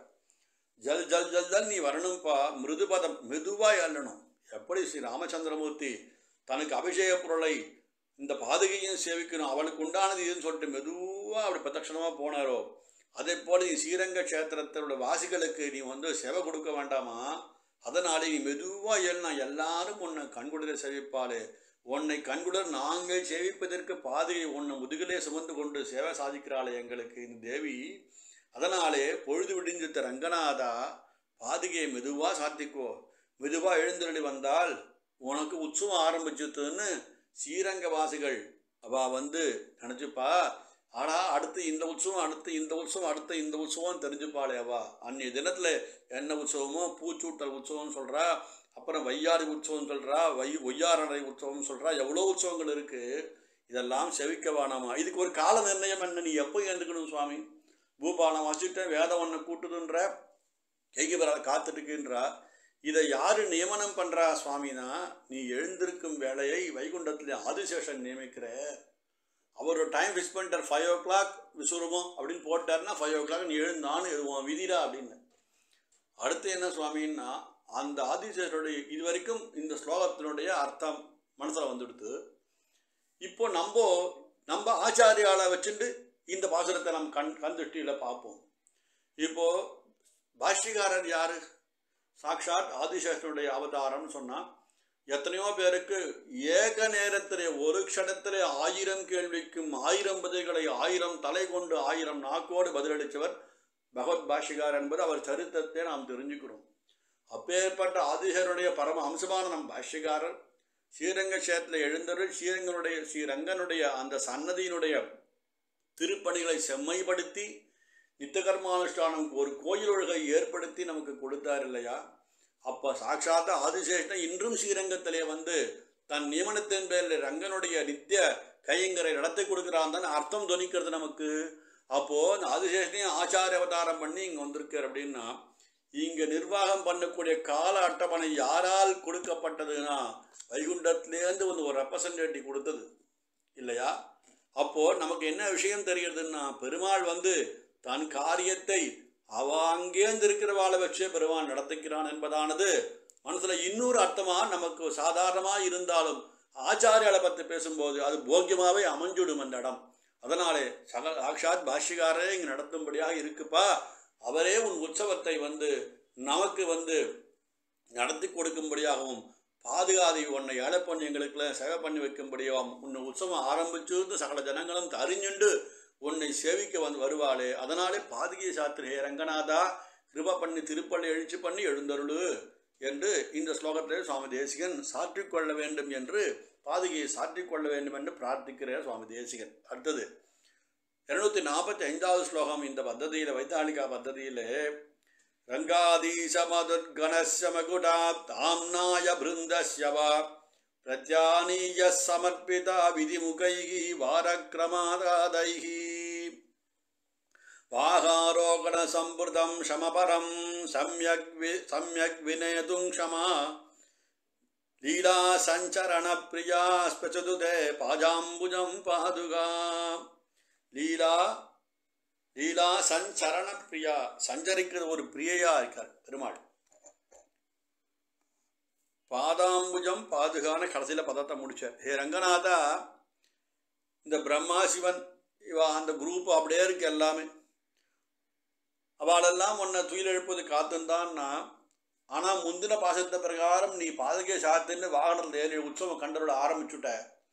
ஜல் ஜல் ஜல் ஜல் நீ வரணும்ப்பா மிருது பதம் மெதுவாக எழணும் எப்படி ஸ்ரீ ராமச்சந்திரமூர்த்தி தனக்கு அபிஷேக பொருளை இந்த பாதுகையும் சேவிக்கணும் அவனுக்கு உண்டானது இதுன்னு சொல்லிட்டு மெதுவாக அப்படி பிரதட்சணமாக போனாரோ அதே போல நீ ஸ்ரீரங்க கஷேத்திரத்தோட வாசிகளுக்கு நீ வந்து சேவை கொடுக்க வேண்டாமா அதனாலே நீ மெதுவாக ஏறினா எல்லாரும் உன்னை கண்குளிர சேவிப்பாளே உன்னை கண்குளிர் நாங்கள் சேவிப்பதற்கு பாதையை உன்னை முதுகிலே சுமந்து கொண்டு சேவை சாதிக்கிறாளே எங்களுக்கு இந்த தேவி அதனாலே பொழுது விடிஞ்சித்த ரங்கநாதா பாதுகையை மெதுவாக சாத்திக்கோ மெதுவாக எழுந்தருளி வந்தால் உனக்கு உற்சவம் ஆரம்பிச்சுதுன்னு ஸ்ரீரங்கவாசிகள் அவ வந்து நினச்சிப்பா ஆனால் அடுத்து இந்த உற்சவம் அடுத்து இந்த உற்சவம் அடுத்த இந்த உற்சவம் தெரிஞ்சுப்பாளே அவா அன்றைய தினத்தில் என்ன உற்சவமோ பூச்சூட்டல் உற்சவம்னு சொல்கிறா அப்புறம் வையாரி உற்சவம் சொல்கிறா வை ஒய்யாரணை உற்சவம்னு சொல்கிறா எவ்வளோ உற்சவங்கள் இருக்குது இதெல்லாம் செவிக்க வேணாமா இதுக்கு ஒரு கால நிர்ணயம் என்ன நீ எப்போ எழுந்துக்கணும் சுவாமி பூபாலம் வச்சுட்டேன் வேதம் ஒன்று கூட்டுதுன்ற கைகபரா காத்துட்டுக்குன்றா இதை யாரு நியமனம் பண்றா சுவாமினா நீ எழுந்திருக்கும் வேலையை வைகுண்டத்தில் ஆதிசேஷன் நியமிக்கிற அவர் ஒரு டைம் ஃபிக்ஸ் பண்ணிட்டார் ஃபைவ் ஓ கிளாக் விசுவரமோ அப்படின்னு போட்டார்னா ஃபைவ் ஓ கிளாக் நீ எழுந்தான்னு எழுதுவோம் விதிரா அப்படின்னு அடுத்து என்ன சுவாமின்னா அந்த ஆதிசேஷருடைய இது வரைக்கும் இந்த ஸ்லோகத்தினுடைய அர்த்தம் மனசில் வந்துடுது இப்போ நம்ம நம்ம ஆச்சாரியால வச்சுட்டு இந்த பாசுரத்தை நம்ம கண் கண் திருஷ்டியில் பார்ப்போம் இப்போ பாஷ்யக்காரர் யாரு சாக்ஷாத் ஆதிசேஷனுடைய அவதாரம்னு சொன்னால் எத்தனையோ பேருக்கு ஏக நேரத்திலே ஒரு க்ஷணத்திலே ஆயிரம் கேள்விக்கும் ஆயிரம் பதில்களை ஆயிரம் தலை கொண்டு ஆயிரம் நாக்கோடு பதிலளித்தவர் பகவத் பாஷிகார் என்பது அவர் சரித்திரத்தை நாம் தெரிஞ்சுக்கிறோம் அப்பேற்பட்ட ஆதிசேஷனுடைய பரம அம்சமான நம் பாஷ்யக்காரர் ஸ்ரீரங்க கஷேத்திரத்தில் எழுந்தருள் ஸ்ரீரங்கனுடைய ஸ்ரீரங்கனுடைய அந்த சன்னதியினுடைய திருப்பணிகளை செம்மைப்படுத்தி நித்தகர்மானுஷ்டானம் ஒரு கோயில் ஒழுகை ஏற்படுத்தி நமக்கு கொடுத்தார் இல்லையா அப்போ சாட்சாத்த ஆதிசேஷன் இன்றும் ஸ்ரீரங்கத்திலே வந்து தன் நியமனத்தின் பேரில் ரங்கனுடைய நித்திய கையங்கரை நடத்தி கொடுக்குறான் தான் அர்த்தம் துணிக்கிறது நமக்கு அப்போது அந்த ஆதிசேஷனையும் ஆச்சாரிய அவதாரம் பண்ணி இங்கே வந்திருக்கார் அப்படின்னா இங்க நிர்வாகம் பண்ணக்கூடிய கால அட்டவணை யாரால் கொடுக்கப்பட்டதுன்னா வைகுண்டத்திலேருந்து வந்து ஒரு ரெப்ரசன்டேட்டிவ் கொடுத்தது இல்லையா அப்போ நமக்கு என்ன விஷயம் தெரிகிறதுன்னா பெருமாள் வந்து தன் காரியத்தை அவ அங்கேருந்து இருக்கிறவாளை வச்சே பெருமாள் நடத்துகிறான் என்பதானது மனசுல இன்னொரு அர்த்தமா நமக்கு சாதாரணமா இருந்தாலும் ஆச்சாரியால பத்தி பேசும்போது அது போக்கியமாவே அமைஞ்சுடும் அந்த இடம் அதனாலே சக சாக்ஷாத் பாஷ்யக்காரரே இங்க நடத்தும்படியாக இருக்குப்பா அவரே உன் உற்சவத்தை வந்து நமக்கு வந்து நடத்தி கொடுக்கும்படியாகவும் பாதுகாதி உன்னை ஏழை பண்ணி எங்களுக்குலாம் சேவை பண்ணி வைக்கும்படியாகவும் உன்னை உற்சவம் ஆரம்பிச்சிருந்து சகல ஜனங்களும் அறிஞ்சுண்டு உன்னை சேவிக்க வந்து வருவாளே அதனாலே பாதுகை சாத்திரி ஹே ரங்கநாதா கிருப பண்ணி திருப்பள்ளி எழுச்சி பண்ணி எழுந்தருளு என்று இந்த ஸ்லோகத்திலே சுவாமி தேசிகன் சாற்றிக் கொள்ள வேண்டும் என்று பாதுகையை சாற்றிக் கொள்ள வேண்டும் என்று பிரார்த்திக்கிறார் சுவாமி தேசிகன் அடுத்தது இருநூத்தி நாற்பத்தி ஐந்தாவது ஸ்லோகம் இந்த பத்ததியில வைத்தாளிகா பத்ததியிலே ரங்காதீசமதுர்கணஸ்ய மகுடா தாம்னாய பிருந்தஸ்ய வா பிரத்யானீய சமர்ப்பிதா விதிமுகைः வாரக்ரமாதாதைः வாகாரோகண சம்பிருதம் சமபரம் சம்யக் வி சம்யக் வினேதும் க்ஷமா லீலா சஞ்சரண பிரியா ஸ்பச்சதுதே பாஜாம்புஜம் பாதுகா லீலா லீலா சஞ்சரண பிரியா சஞ்சரிக்கிற ஒரு பிரியையா இருக்கார் பெருமாள் பாதாம்புஜம் பாதுகான கடைசியில் பதத்தை முடிச்சார் ஹே ரங்கநாதா இந்த பிரம்மா சிவன் இவா அந்த குரூப் அப்படியே இருக்கு எல்லாமே அவளெல்லாம் உன்னை துயில் எழுப்பது காத்துந்தான்னா ஆனால் முந்தின பாசத்த பிரகாரம் நீ பாதகை சாத்துன்னு வாகனத்தில் ஏறி உற்சவம் கண்டரோட ஆரம்பிச்சுட்ட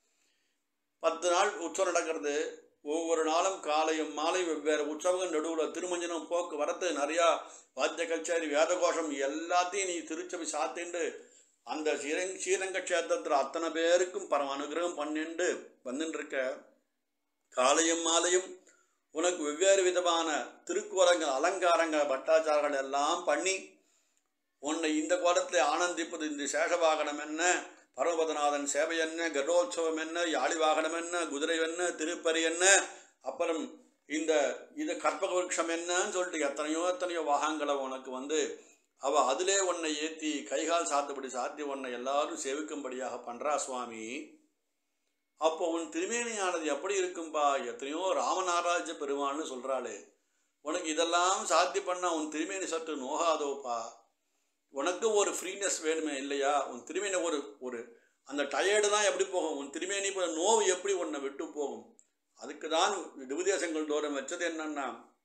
பத்து நாள் உற்சவம் நடக்கிறது ஒவ்வொரு நாளும் காலையும் மாலையும் வெவ்வேறு உற்சவங்கள் நடுவில் திருமஞ்சனம் போக்குவரத்து நிறையா வாத்திய கச்சேரி வேதகோஷம் எல்லாத்தையும் நீ திருச்சபை சாத்திண்டு அந்த ஸ்ரீரங் ஸ்ரீரங்க கஷேத்திரத்தில் அத்தனை பேருக்கும் பரம அனுகிரகம் பண்ணிண்டு வந்துட்டு இருக்க காலையும் மாலையும் உனக்கு வெவ்வேறு விதமான திருக்கோலங்கள் அலங்காரங்கள் பட்டாச்சாரங்கள் எல்லாம் பண்ணி உன்னை இந்த கோலத்தில் ஆனந்திப்பது இந்த சேஷவாகனம் என்ன பரமபதநாதன் சேவை என்ன கர்ப்போற்சவம் என்ன யாழி வாகனம் என்ன குதிரை என்ன திருப்பரி என்ன அப்புறம் இந்த இது கற்பக விருட்சம் என்னன்னு சொல்லிட்டு எத்தனையோ எத்தனையோ வாகங்களை உனக்கு வந்து அவ அதிலே உன்னை ஏற்றி கைகால் சாத்தபடி சாத்தி உன்னை எல்லாரும் சேவிக்கும்படியாக பண்றா சுவாமி அப்போ உன் திருமேனியானது எப்படி இருக்கும்பா எத்தனையோ ராமநாராஜ பெருமாள்னு சொல்றாளே உனக்கு இதெல்லாம் சாத்தி பண்ணா உன் திருமேனி சற்று நோகாதோப்பா உனக்கு ஒரு ஃப்ரீனஸ் வேணுமே இல்லையா உன் திருமேனி ஒரு ஒரு அந்த டயர்டு தான் எப்படி போகும் உன் திருமேனி போல நோவு எப்படி உன்னை விட்டு போகும் அதுக்கு தான் திபதேசங்கள் தோறும் வச்சது என்னன்னா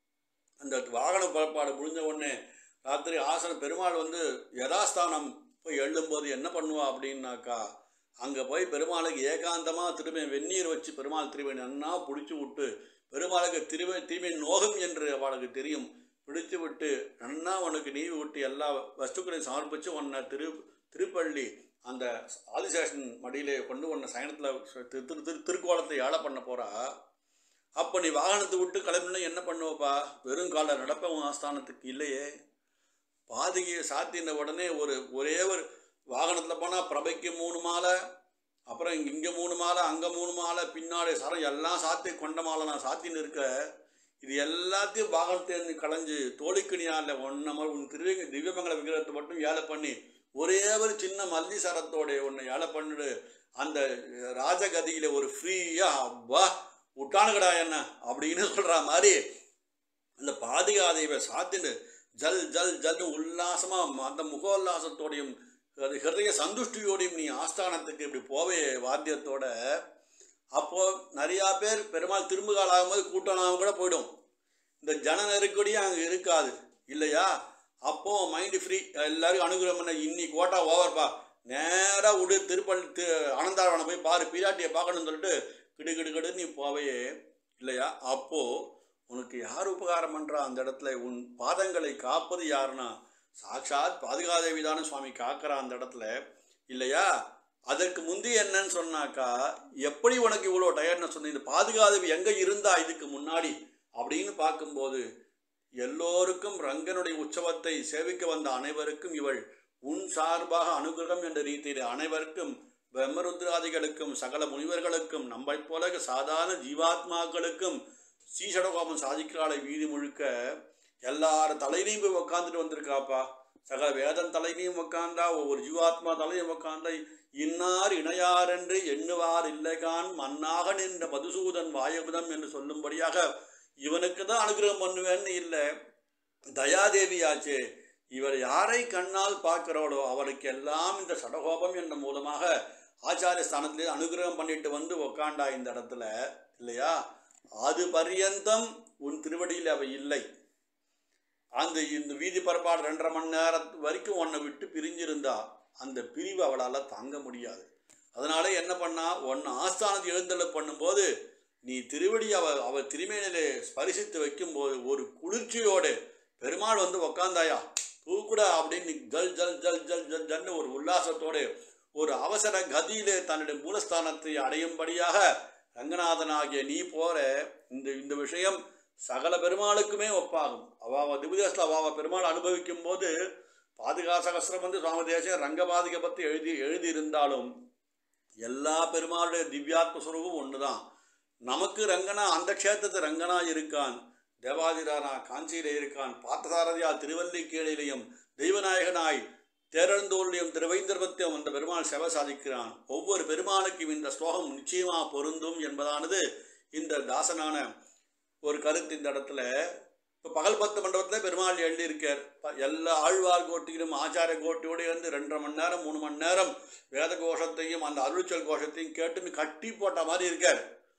அந்த வாகன புறப்பாடு முடிஞ்ச உடனே ராத்திரி ஆசன பெருமாள் வந்து யதாஸ்தானம் போய் எழும்போது என்ன பண்ணுவா அப்படின்னாக்கா அங்கே போய் பெருமாளுக்கு ஏகாந்தமாக திரும்ப வெந்நீர் வச்சு பெருமாள் திரும்பி நன்னா பிடிச்சி விட்டு பெருமாளுக்கு திரும்ப திரும்பி நோகும் என்று அவளுக்கு தெரியும் பிடிச்சு விட்டு நன்னா உனக்கு நீவி விட்டு எல்லா வஸ்துக்களையும் சமர்ப்பித்து உன்னை திரு திருப்பள்ளி அந்த ஆதிசேஷன் மடியிலே கொண்டு உன்னை சயனத்தில் திரு திரு திரு திருக்கோலத்தை ஏழை பண்ண போகிறா அப்போ நீ வாகனத்தை விட்டு கிளம்பினா என்ன பண்ணுவப்பா வெறும் கால நடப்ப உன் ஆஸ்தானத்துக்கு இல்லையே பாதிகையை சாத்தின உடனே ஒரு ஒரே ஒரு வாகனத்தில் போனால் பிரபைக்கு மூணு மாலை அப்புறம் இங்கே இங்கே மூணு மாலை அங்கே மூணு மாலை பின்னாடி சரம் எல்லாம் சாத்தி கொண்ட மாலை நான் சாத்தின்னு இருக்க இது எல்லாத்தையும் வாகனத்தை களைஞ்சு தோழிக்கணியால் ஒன்றை உன் திரு திவ்யமங்கல விக்கிரகத்தை மட்டும் ஏழை பண்ணி ஒரே ஒரு சின்ன மல்லி சரத்தோட ஒன்று ஏழை பண்ணிடு அந்த ராஜகதியில ஒரு ஃப்ரீயா வா விட்டானுக்கடா என்ன அப்படின்னு சொல்ற மாதிரி அந்த பாதுகாதைவை சாத்தின்னு ஜல் ஜல் ஜல் உல்லாசமா அந்த முகோல்லாசத்தோடையும் அது ஹிருதய சந்துஷ்டியோடையும் நீ ஆஸ்தானத்துக்கு இப்படி போவே வாத்தியத்தோட அப்போ நிறையா பேர் பெருமாள் திரும்புகால் ஆகும்போது கூட்டமாக கூட போயிடும் இந்த ஜன நெருக்கடியும் அங்கே இருக்காது இல்லையா அப்போ மைண்டு ஃப்ரீ எல்லாரும் அனுகிரகம் பண்ண இன்னைக்கு ஓட்டா ஓவர்ப்பா நேராக விடு திருப்பள்ளி திரு அனந்தாரவனை போய் பாரு பிராட்டியை பார்க்கணும்னு சொல்லிட்டு கிடு கிடு கிடு நீ போவையே இல்லையா அப்போ உனக்கு யார் உபகாரம் பண்றா அந்த இடத்துல உன் பாதங்களை காப்பது யாருன்னா சாட்சாத் பாதுகாதேவி தானே சுவாமி காக்கிறா அந்த இடத்துல இல்லையா அதற்கு முந்தி என்னன்னு சொன்னாக்கா எப்படி உனக்கு இவ்வளோ டயர்ட்னஸ் சொன்ன இந்த பாதுகாதேவி எங்கே இருந்தா இதுக்கு முன்னாடி அப்படின்னு பார்க்கும்போது எல்லோருக்கும் ரங்கனுடைய உற்சவத்தை சேவிக்க வந்த அனைவருக்கும் இவள் உன் சார்பாக அனுகிரகம் என்ற ரீதியில் அனைவருக்கும் பிரம்மருத்ராதிகளுக்கும் சகல முனிவர்களுக்கும் நம்மை போல சாதாரண ஜீவாத்மாக்களுக்கும் ஸ்ரீசடகோபம் சாதிக்கிறாளை வீதி முழுக்க எல்லார் தலையிலையும் போய் உக்காந்துட்டு வந்திருக்காப்பா சகல வேதம் தலையிலையும் உக்காந்தா ஒவ்வொரு ஜீவாத்மா தலையும் உக்காந்தா இன்னார் இணையார் என்று எண்ணுவார் இல்லைகான் மன்னாக நின்ற மதுசூதன் வாயபுதம் என்று சொல்லும்படியாக இவனுக்கு தான் அனுகிரகம் பண்ணுவேன்னு இல்லை தயாதேவியாச்சே இவர் யாரை கண்ணால் பார்க்கிறாளோ அவருக்கு எல்லாம் இந்த சடகோபம் என்ற மூலமாக ஆச்சாரிய ஸ்தானத்திலே அனுகிரகம் பண்ணிட்டு வந்து உக்காண்டா இந்த இடத்துல இல்லையா அது பரியந்தம் உன் திருவடியில் அவ இல்லை அந்த இந்த வீதி பரப்பாடு ரெண்டரை மணி நேரம் வரைக்கும் உன்னை விட்டு பிரிஞ்சிருந்தா அந்த பிரிவு அவளால் தாங்க முடியாது அதனால என்ன பண்ணா உன்னை ஆஸ்தானத்தை எழுந்தள்ள பண்ணும்போது நீ திருவடி அவ அவ திருமேனிலே ஸ்பரிசித்து வைக்கும்போது ஒரு குளிர்ச்சியோடு பெருமாள் வந்து உக்காந்தாயா தூக்குடா அப்படின்னு நீ ஜல் ஜல் ஜல் ஜல் ஜல் ஜல்னு ஒரு உல்லாசத்தோடு ஒரு அவசர கதியிலே தன்னுடைய மூலஸ்தானத்தை அடையும்படியாக ரங்கநாதனாகிய நீ போற இந்த இந்த விஷயம் சகல பெருமாளுக்குமே ஒப்பாகும் அவாவ திவ்யதேசத்தில் அவாவ பெருமாள் அனுபவிக்கும் போது பாதுகா சகசிரம் வந்து சுவாமி தேசம் ரங்கபாதிகை பற்றி எழுதி எழுதியிருந்தாலும் எல்லா பெருமாளுடைய திவ்யாத்ம சுரூபம் ஒன்று தான் நமக்கு ரங்கனா அந்த க்ஷேத்திரத்து ரங்கனா இருக்கான் தேவாதிரானா காஞ்சியில இருக்கான் பார்த்தசாரதியா திருவல்லிக்கேணிலையும் தெய்வநாயகனாய் தேரந்தோல்லையும் திருவைந்தர்பத்தையும் அந்த பெருமாள் செவ சாதிக்கிறான் ஒவ்வொரு பெருமாளுக்கும் இந்த ஸ்லோகம் நிச்சயமா பொருந்தும் என்பதானது இந்த தாசனான ஒரு கருத்து இந்த இடத்துல இப்போ பகல் பத்து மண்டபத்தில் பெருமாள் எழுதியிருக்கார் ப- எல்லா ஆழ்வார் கோட்டியிலும் ஆச்சார கோட்டியோடு இருந்து ரெண்டரை மணி நேரம் மூணு மணி நேரம் வேத கோஷத்தையும் அந்த அருள்ச்சல் கோஷத்தையும் கேட்டுன்னு கட்டி போட்ட மாதிரி இருக்கார்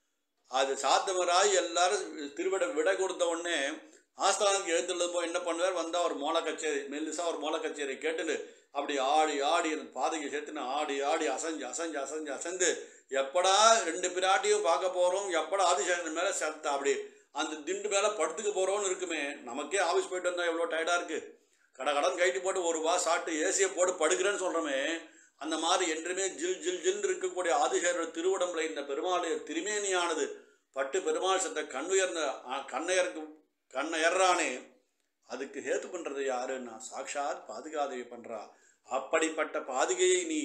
அது சாத்தமராய் எல்லாரும் திருவிட விட கொடுத்த உடனே ஆஸ்தானத்துக்கு எழுந்துள்ள போய் என்ன பண்ணுவார் வந்தால் ஒரு மோள கச்சேரி மெல்லிசா ஒரு மோள கச்சேரி கேட்டுன்னு அப்படி ஆடி ஆடி அந்த பாதைக்கு சேர்த்துன்னு ஆடி ஆடி அசைஞ்சு அசைஞ்சு அசைஞ்சு அசைந்து எப்படா ரெண்டு பிராட்டியும் பார்க்க போகிறோம் எப்படா ஆதிசேஷன் மேலே செத்த அப்படி அந்த திண்டு மேலே படுத்துக்க போகிறோம்னு இருக்குமே நமக்கே ஆஃபீஸ் போயிட்டு வந்தால் எவ்வளோ டயர்டாக இருக்குது கடை கடன் கைட்டு போட்டு ஒரு வா சாப்பிட்டு ஏசியை போட்டு படுக்கிறேன்னு சொல்கிறோமே அந்த மாதிரி என்றுமே ஜில் ஜில் ஜில் இருக்கக்கூடிய ஆதிசேரோட திருவுடம்புல இந்த பெருமாளுடைய திருமேனியானது பட்டு பெருமாள் செத்த கண்ணுயர்ந்த கண்ணையருக்கு கண்ணையர்றானே அதுக்கு ஹேத்து பண்ணுறது யாருன்னா சாக்ஷாத் பாதுகாதேவி பண்ணுறா அப்படிப்பட்ட பாதுகையை நீ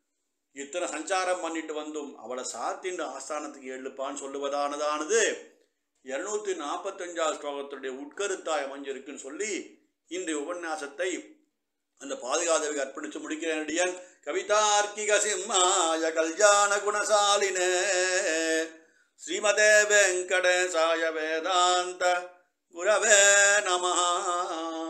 இத்தனை சஞ்சாரம் பண்ணிட்டு வந்தும் அவளை சாத்திண்டு ஆஸ்தானத்துக்கு எழுப்பான்னு சொல்லுவதானதானது இருநூத்தி நாற்பத்தஞ்சாவது ஸ்லோகத்துடைய உட்கருத்தாய் அமைஞ்சிருக்குன்னு சொல்லி இந்த உபன்யாசத்தை அந்த பாதுகாதேவிக்கு அர்ப்பணித்து முடிக்கிறேன் அடியன் கவிதார்க்கிக சிம்மாய கல்யாண குணசாலினே ஸ்ரீமதே வெங்கடேசாய வேதாந்த குரவே நமஹா